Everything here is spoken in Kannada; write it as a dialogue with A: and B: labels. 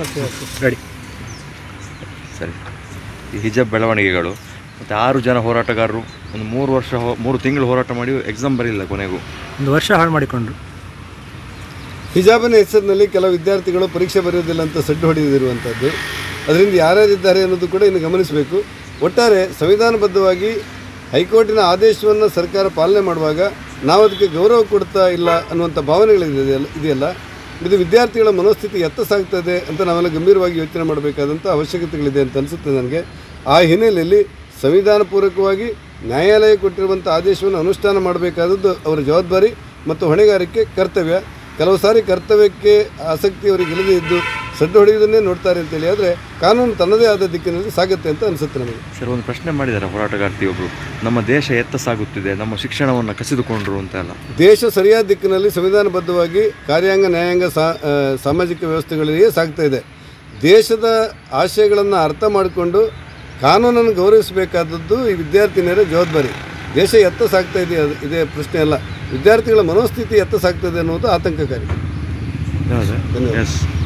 A: ಓಕೆ ಓಕೆ
B: ರೆಡಿ
C: ಸರಿ ಈ ಹಿಜಾಬ್ ಬೆಳವಣಿಗೆಗಳು ಮತ್ತು ಆರು ಜನ ಹೋರಾಟಗಾರರು ಒಂದು ಮೂರು ವರ್ಷ ಹೋ- ಮೂರು ತಿಂಗಳು ಹೋರಾಟ ಮಾಡಿ ಎಕ್ಸಾಮ್ ಬರಲಿಲ್ಲ ಕೊನೆಗೂ
B: ಒಂದು ವರ್ಷ ಹಾಳು ಮಾಡಿಕೊಂಡ್ರು
A: ಹಿಜಾಬಿನ ಹೆಸರಿನಲ್ಲಿ ಕೆಲವು ವಿದ್ಯಾರ್ಥಿಗಳು ಪರೀಕ್ಷೆ ಬರೆಯೋದಿಲ್ಲ ಅಂತ ಸಡ್ಡು ಹೊಡೆದಿರುವಂಥದ್ದು ಅದರಿಂದ ಯಾರ್ಯಾರಿದ್ದಾರೆ ಅನ್ನೋದು ಕೂಡ ಇನ್ನು ಗಮನಿಸಬೇಕು ಒಟ್ಟಾರೆ ಸಂವಿಧಾನಬದ್ಧವಾಗಿ ಹೈಕೋರ್ಟಿನ ಆದೇಶವನ್ನು ಸರ್ಕಾರ ಪಾಲನೆ ಮಾಡುವಾಗ ನಾವು ಅದಕ್ಕೆ ಗೌರವ ಕೊಡ್ತಾ ಇಲ್ಲ ಅನ್ನುವಂಥ ಭಾವನೆಗಳಿದೆಯಲ್ಲ ಇದೆಯಲ್ಲ ಇದು ವಿದ್ಯಾರ್ಥಿಗಳ ಮನೋಸ್ಥಿತಿ ಎತ್ತ ಸಾಗ್ತದೆ ಅಂತ ನಾವೆಲ್ಲ ಗಂಭೀರವಾಗಿ ಯೋಚನೆ ಮಾಡಬೇಕಾದಂಥ ಅವಶ್ಯಕತೆಗಳಿದೆ ಅಂತ ಅನಿಸುತ್ತೆ ನನಗೆ ಆ ಹಿನ್ನೆಲೆಯಲ್ಲಿ ಸಂವಿಧಾನಪೂರ್ವಕವಾಗಿ ನ್ಯಾಯಾಲಯ ಕೊಟ್ಟಿರುವಂಥ ಆದೇಶವನ್ನು ಅನುಷ್ಠಾನ ಮಾಡಬೇಕಾದದ್ದು ಅವರ ಜವಾಬ್ದಾರಿ ಮತ್ತು ಹೊಣೆಗಾರಿಕೆ ಕರ್ತವ್ಯ ಕೆಲವು ಸಾರಿ ಕರ್ತವ್ಯಕ್ಕೆ ಆಸಕ್ತಿ ಅವರಿಗೆ ಇಲ್ಲದೇ ಇದ್ದು ಸಡ್ಡು ಹೊಡೆಯುವುದನ್ನೇ ನೋಡ್ತಾರೆ ಅಂತೇಳಿ ಆದರೆ ಕಾನೂನು ತನ್ನದೇ ಆದ ದಿಕ್ಕಿನಲ್ಲಿ ಸಾಗುತ್ತೆ ಅಂತ ಅನಿಸುತ್ತೆ ನನಗೆ
C: ಸರ್ ಒಂದು ಪ್ರಶ್ನೆ ಮಾಡಿದ್ದಾರೆ ಹೋರಾಟಗಾರ್ತಿ ಒಬ್ಬರು ನಮ್ಮ ದೇಶ ಎತ್ತ ಸಾಗುತ್ತಿದೆ ನಮ್ಮ ಶಿಕ್ಷಣವನ್ನು ಕಸಿದುಕೊಂಡ್ರು ಅಂತ ಎಲ್ಲ
A: ದೇಶ ಸರಿಯಾದ ದಿಕ್ಕಿನಲ್ಲಿ ಸಂವಿಧಾನಬದ್ಧವಾಗಿ ಕಾರ್ಯಾಂಗ ನ್ಯಾಯಾಂಗ ಸಾ ಆ, ಸಾಮಾಜಿಕ ವ್ಯವಸ್ಥೆಗಳಿಗೆ ಸಾಗ್ತಾ ಇದೆ ದೇಶದ ಆಶಯಗಳನ್ನು ಅರ್ಥ ಮಾಡಿಕೊಂಡು ಕಾನೂನನ್ನು ಗೌರವಿಸಬೇಕಾದದ್ದು ಈ ವಿದ್ಯಾರ್ಥಿನಿಯರ ಜವಾಬ್ದಾರಿ ದೇಶ ಎತ್ತ ಸಾಗ್ತಾ ಇದೆ ಅದು- ಇದೇ ಪ್ರಶ್ನೆ ಅಲ್ಲ ವಿದ್ಯಾರ್ಥಿಗಳ ಮನೋಸ್ಥಿತಿ ಎತ್ತ ಸಾಗ್ತದೆ ಅನ್ನೋದು ಆತಂಕಕಾರಿ
C: ಎಸ್